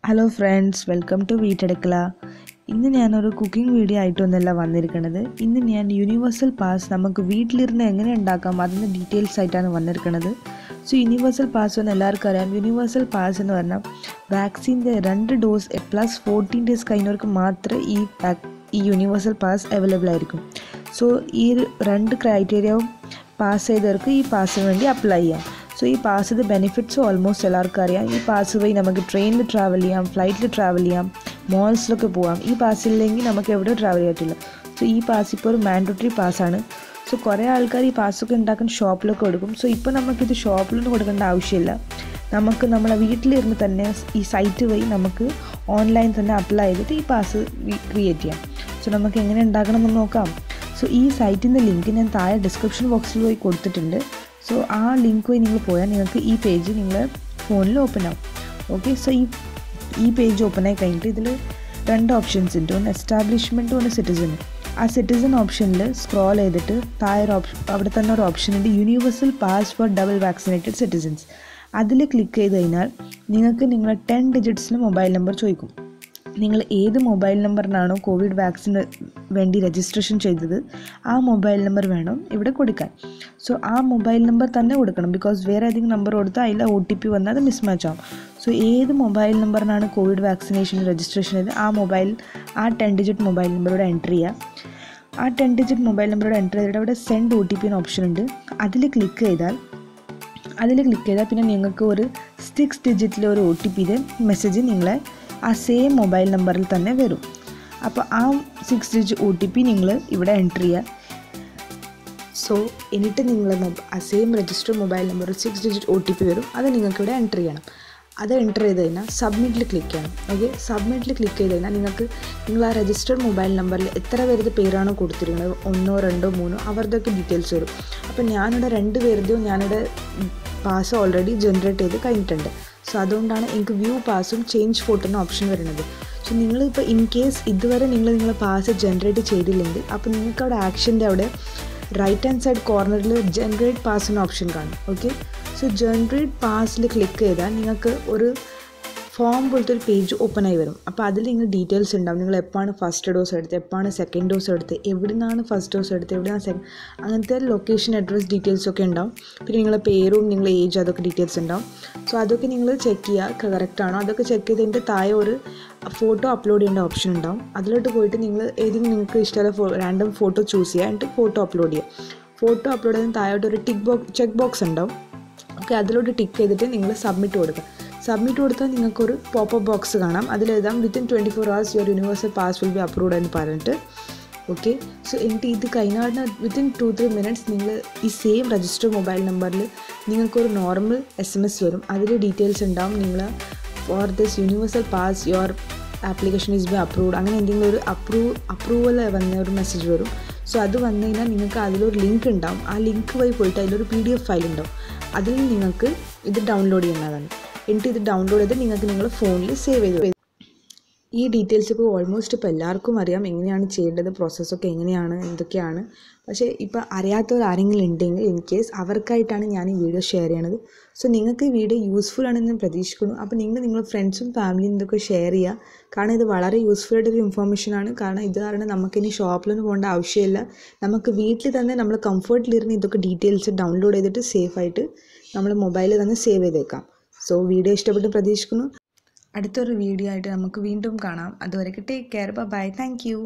hello friends welcome to Veettadukkala ഇന്ന് ഞാനൊരു cooking video ആയിട്ടൊന്നുമല്ല വന്നിരിക്കുന്നത് ഇന്ന് ഞാൻ യൂണിവേഴ്സൽ പാസ് നമുക്ക് വീട്ടിലിരുന്ന് എങ്ങനെ ഉണ്ടാക്കാം അതിൻ്റെ ഡീറ്റെയിൽസ് ആയിട്ടാണ് വന്നിരിക്കുന്നത് സോ യൂണിവേഴ്സൽ പാസ് എന്ന് എല്ലാവർക്കും അറിയാം യൂണിവേഴ്സൽ പാസ് എന്ന് പറഞ്ഞാൽ വാക്സിൻ്റെ രണ്ട് ഡോസ് പ്ലസ് ഫോർട്ടീൻ ഡേയ്സ് കഴിഞ്ഞവർക്ക് മാത്രമേ ഈ വാക്- ഈ യൂണിവേഴ്സൽ പാസ് അവൈലബിൾ ആയിരിക്കും സോ ഈ ഒരു രണ്ട് ക്രൈറ്റീരിയവും പാസ് ചെയ്തവർക്ക് ഈ പാസിന് വേണ്ടി അപ്ലൈ ചെയ്യാം സോ ഈ പാസിൻ്റെ ബെനിഫിറ്റ്സ് ഓൾമോസ്റ്റ് എല്ലാവർക്കും അറിയാം ഈ പാസ് വഴി നമുക്ക് ട്രെയിനിൽ ട്രാവൽ ചെയ്യാം ഫ്ലൈറ്റിൽ ട്രാവൽ ചെയ്യാം മോൾസിലൊക്കെ പോവാം ഈ പാസ്സില്ലെങ്കിൽ നമുക്ക് എവിടെ ട്രാവൽ ചെയ്യത്തില്ല സോ ഈ പാസ് ഇപ്പോൾ ഒരു മാൻഡറ്ററി പാസ്സാണ് സോ കുറേ ആൾക്കാർ ഈ പാസ്സൊക്കെ ഉണ്ടാക്കുന്ന ഷോപ്പിലൊക്കെ കൊടുക്കും സോ ഇപ്പോൾ നമുക്കിത് ഷോപ്പിലൊന്നും കൊടുക്കേണ്ട ആവശ്യമില്ല നമുക്ക് നമ്മളെ വീട്ടിലിരുന്ന് തന്നെ ഈ സൈറ്റ് വഴി നമുക്ക് ഓൺലൈൻ തന്നെ അപ്ലൈ ചെയ്തിട്ട് ഈ പാസ് ക്രിയേറ്റ് ചെയ്യാം സോ നമുക്ക് എങ്ങനെ ഉണ്ടാക്കണം എന്ന് നോക്കാം സോ ഈ സൈറ്റിൻ്റെ ലിങ്ക് ഞാൻ താഴെ ഡിസ്ക്രിപ്ഷൻ ബോക്സിൽ പോയി കൊടുത്തിട്ടുണ്ട് സോ ആ ലിങ്ക് വഴി നിങ്ങൾ പോയാൽ നിങ്ങൾക്ക് ഈ പേജ് നിങ്ങൾ ഫോണിൽ ഓപ്പൺ ആവും ഓക്കെ സോ ഈ ഈ പേജ് ഓപ്പൺ ആയി കഴിഞ്ഞിട്ട് ഇതിൽ രണ്ട് ഓപ്ഷൻസ് ഉണ്ട് ഒന്ന് എസ്റ്റാബ്ലിഷ്മെൻറ്റും ഒന്ന് സിറ്റിസൺ ആ സിറ്റിസൺ ഓപ്ഷനിൽ സ്ക്രോൾ ചെയ്തിട്ട് താഴെ ഒരു ഓപ്ഷൻ അവിടെ തന്നെ ഒരു ഓപ്ഷൻ ഉണ്ട് universal pass for double vaccinated citizens അതിൽ ക്ലിക്ക് ചെയ്ത് കഴിഞ്ഞാൽ നിങ്ങൾക്ക് നിങ്ങളെ ടെൻ ഡിജിറ്റ്സിന് മൊബൈൽ നമ്പർ ചോദിക്കും നിങ്ങൾ ഏത് മൊബൈൽ നമ്പറിനാണോ കോവിഡ് വാക്സിന് വേണ്ടി രജിസ്ട്രേഷൻ ചെയ്തത് ആ മൊബൈൽ നമ്പർ വേണം ഇവിടെ കൊടുക്കാൻ സോ ആ മൊബൈൽ നമ്പർ തന്നെ കൊടുക്കണം ബിക്കോസ് വേറെ ഏതെങ്കിലും നമ്പർ കൊടുത്താൽ അതിൽ ഒ ടി പി വന്നാൽ അത് മിസ്മാച്ച് ആവും സോ ഏത് മൊബൈൽ നമ്പറിനാണ് കോവിഡ് വാക്സിനേഷൻ രജിസ്ട്രേഷൻ ചെയ്ത് ആ മൊബൈൽ ആ ടെൻ ഡിജിറ്റ് മൊബൈൽ നമ്പറോട് എൻ്റർ ചെയ്യുക ആ ടെൻ ഡിജിറ്റ് മൊബൈൽ നമ്പറോട് എൻ്റർ ചെയ്തിട്ട് അവിടെ സെൻഡ് ഒ ടി പി എന്ന ഓപ്ഷൻ ഉണ്ട് അതിൽ ക്ലിക്ക് ചെയ്താൽ അതിൽ ക്ലിക്ക് ചെയ്താൽ പിന്നെ നിങ്ങൾക്ക് ഒരു സിക്സ് ഡിജിറ്റിലെ ഒരു ഒ ടി പിയുടെ മെസ്സേജ് നിങ്ങളെ ആ സെയിം മൊബൈൽ നമ്പറിൽ തന്നെ വരും അപ്പോൾ ആ six digit O T P നിങ്ങൾ ഇവിടെ എൻറ്റർ ചെയ്യുക സോ എന്നിട്ട് നിങ്ങൾ ആ same register mobile number six digit O T P വരും അത് നിങ്ങൾക്ക് ഇവിടെ എൻറ്റർ ചെയ്യണം അത് എൻറ്റർ ചെയ്ത് കഴിഞ്ഞാൽ സബ്മിറ്റിൽ ക്ലിക്ക് ചെയ്യണം ഓക്കെ സബ്മിറ്റിൽ ക്ലിക്ക് ചെയ്ത് കഴിഞ്ഞാൽ നിങ്ങൾക്ക് നിങ്ങൾ ആ രജിസ്റ്റർഡ് മൊബൈൽ നമ്പറിൽ എത്ര പേരുടെ പേരാണോ കൊടുത്തിരിക്കുന്നത് ഒന്നോ രണ്ടോ മൂന്നോ അവരുടെയൊക്കെ ഡീറ്റെയിൽസ് വരും അപ്പോൾ ഞാനിവിടെ രണ്ട് പേരുടെയും ഞാനിവിടെ പാസ് ഓൾറെഡി ജനറേറ്റ് ചെയ്ത് കഴിഞ്ഞിട്ടുണ്ട് സോ അതുകൊണ്ടാണ് എനിക്ക് വ്യൂ പാസും ചേഞ്ച് ഫോട്ടോ എന്ന ഓപ്ഷൻ വരുന്നത് സോ നിങ്ങളിപ്പോൾ ഇൻ കേസ് ഇതുവരെ നിങ്ങൾ നിങ്ങളെ പാസ് ജനറേറ്റ് ചെയ്തില്ലെങ്കിൽ അപ്പോൾ നിങ്ങൾക്ക് അവിടെ ആക്ഷൻ്റെ അവിടെ റൈറ്റ് ഹാൻഡ് സൈഡ് കോർണറിൽ ജനറേറ്റ് പാസ് എന്ന ഓപ്ഷൻ കാണും ഓക്കെ സോ ജനറേറ്റ് പാസിൽ ക്ലിക്ക് ചെയ്താൽ നിങ്ങൾക്ക് ഒരു ഫോം പോലത്തെ ഒരു പേജ് ഓപ്പൺ ആയി വരും അപ്പോൾ അതിൽ നിങ്ങൾ ഡീറ്റെയിൽസ് ഉണ്ടാവും നിങ്ങൾ എപ്പോഴാണ് ഫസ്റ്റ് ഡോസ് എടുത്തത് എപ്പോഴാണ് സെക്കൻഡ് ഡോസ് എടുത്തത് എവിടെ നിന്നാണ് ഫസ്റ്റ് ഡോസ് എടുത്തത് എവിടെയാണ് സെക്കൻഡ് അങ്ങനത്തെ ലൊക്കേഷൻ അഡ്രസ് ഡീറ്റെയിൽസ് ഒക്കെ ഉണ്ടാവും പിന്നെ നിങ്ങളെ പേരും നിങ്ങളെ ഏജ് അതൊക്കെ ഡീറ്റെയിൽസ് ഉണ്ടാവും സോ അതൊക്കെ നിങ്ങൾ ചെക്ക് ചെയ്യുക കറക്റ്റ് ആണോ അതൊക്കെ ചെക്ക് ചെയ്തതിൻ്റെ താഴെ ഒരു ഫോട്ടോ അപ്ലോഡ് ചെയ്യേണ്ട ഓപ്ഷൻ ഉണ്ടാവും അതിലോട്ട് പോയിട്ട് നിങ്ങൾ ഏതെങ്കിലും നിങ്ങൾക്ക് ഇഷ്ടമുള്ള ഫോ റാൻഡം ഫോട്ടോ ചൂസ് ചെയ്യുക എന്നിട്ട് ഫോട്ടോ അപ്ലോഡ് ചെയ്യുക ഫോട്ടോ അപ്ലോഡ് ചെയ്യുന്ന താഴോട്ട് ഒരു ടിക്ക് ബോക്സ് ചെക്ക് ബോക്സ് ഉണ്ടാവും ഓക്കെ അതിലോട്ട് ടിക്ക് ചെയ്തിട്ട് നിങ്ങൾ സബ്മിറ്റ് കൊടുക്കുക സബ്മിറ്റ് കൊടുത്താൽ നിങ്ങൾക്കൊരു പോപ്പ് ബോക്സ് കാണാം അതിലെഴുതാം within twenty four hours your universal pass will be approved എന്ന് പറഞ്ഞിട്ട് ഓക്കെ സോ എന്നിട്ട് ഇത് കഴിഞ്ഞാൽ വിത്തിൻ ടു ത്രീ മിനിറ്റ്സ് നിങ്ങൾ ഈ സെയിം രജിസ്റ്റർ മൊബൈൽ നമ്പറിൽ നിങ്ങൾക്കൊരു നോർമൽ എസ് എം എസ് വരും അതിൽ ഡീറ്റെയിൽസ് ഉണ്ടാവും നിങ്ങൾ for this universal pass your application is be approved അങ്ങനെ എന്തെങ്കിലും ഒരു അപ്രൂവ് അപ്രൂവൽ വന്ന ഒരു മെസ്സേജ് വരും സോ അത് വന്നു കഴിഞ്ഞാൽ നിങ്ങൾക്ക് അതിലൊരു ലിങ്ക് ഉണ്ടാവും ആ ലിങ്ക് വഴി പോയിട്ട് അതിലൊരു പി ഡി എഫ് ഫയൽ ഉണ്ടാവും അതിൽ നിങ്ങൾക്ക് ഇത് ഡൗൺലോഡ് ചെയ്യുന്നതാണ് എന്നിട്ട് ഇത് ഡൗൺലോഡ് ചെയ്ത് നിങ്ങൾക്ക് നിങ്ങളുടെ ഫോണിൽ സേവ് ചെയ്ത് ഈ ഡീറ്റെയിൽസ് ഇപ്പോൾ ഓൾമോസ്റ്റ് ഇപ്പോൾ എല്ലാവർക്കും അറിയാം എങ്ങനെയാണ് ചെയ്യേണ്ടത് പ്രോസസ്സൊക്കെ എങ്ങനെയാണ് എന്തൊക്കെയാണ് പക്ഷേ ഇപ്പോൾ അറിയാത്തവർ ആരെങ്കിലും ഉണ്ടെങ്കിൽ ഇൻ കേസ് അവർക്കായിട്ടാണ് ഞാൻ ഈ വീഡിയോ ഷെയർ ചെയ്യണത് സോ നിങ്ങൾക്ക് ഈ വീഡിയോ യൂസ്ഫുൾ ആണെന്ന് ഞാൻ പ്രതീക്ഷിക്കുന്നു അപ്പോൾ നിങ്ങൾ നിങ്ങളുടെ ഫ്രണ്ട്സും ഫാമിലിയും ഇതൊക്കെ ഷെയർ ചെയ്യുക കാരണം ഇത് വളരെ യൂസ്ഫുൾ ആയിട്ടൊരു ഇൻഫോർമേഷനാണ് കാരണം ഇത് കാരണം നമുക്കിനി ഷോപ്പിലൊന്നും പോകേണ്ട ആവശ്യമില്ല നമുക്ക് വീട്ടിൽ തന്നെ നമ്മൾ കംഫർട്ടിലിരുന്ന് ഇതൊക്കെ ഡീറ്റെയിൽസ് ഡൗൺലോഡ് ചെയ്തിട്ട് സേഫായിട്ട് നമ്മൾ മൊബൈലിൽ തന്നെ സേവ് ചെയ്തേക്കാം സോ വീഡിയോ ഇഷ്ടപ്പെട്ട് പ്രതീക്ഷിക്കുന്നു അടുത്തൊരു വീഡിയോ ആയിട്ട് നമുക്ക് വീണ്ടും കാണാം അതുവരെ take care bye thank U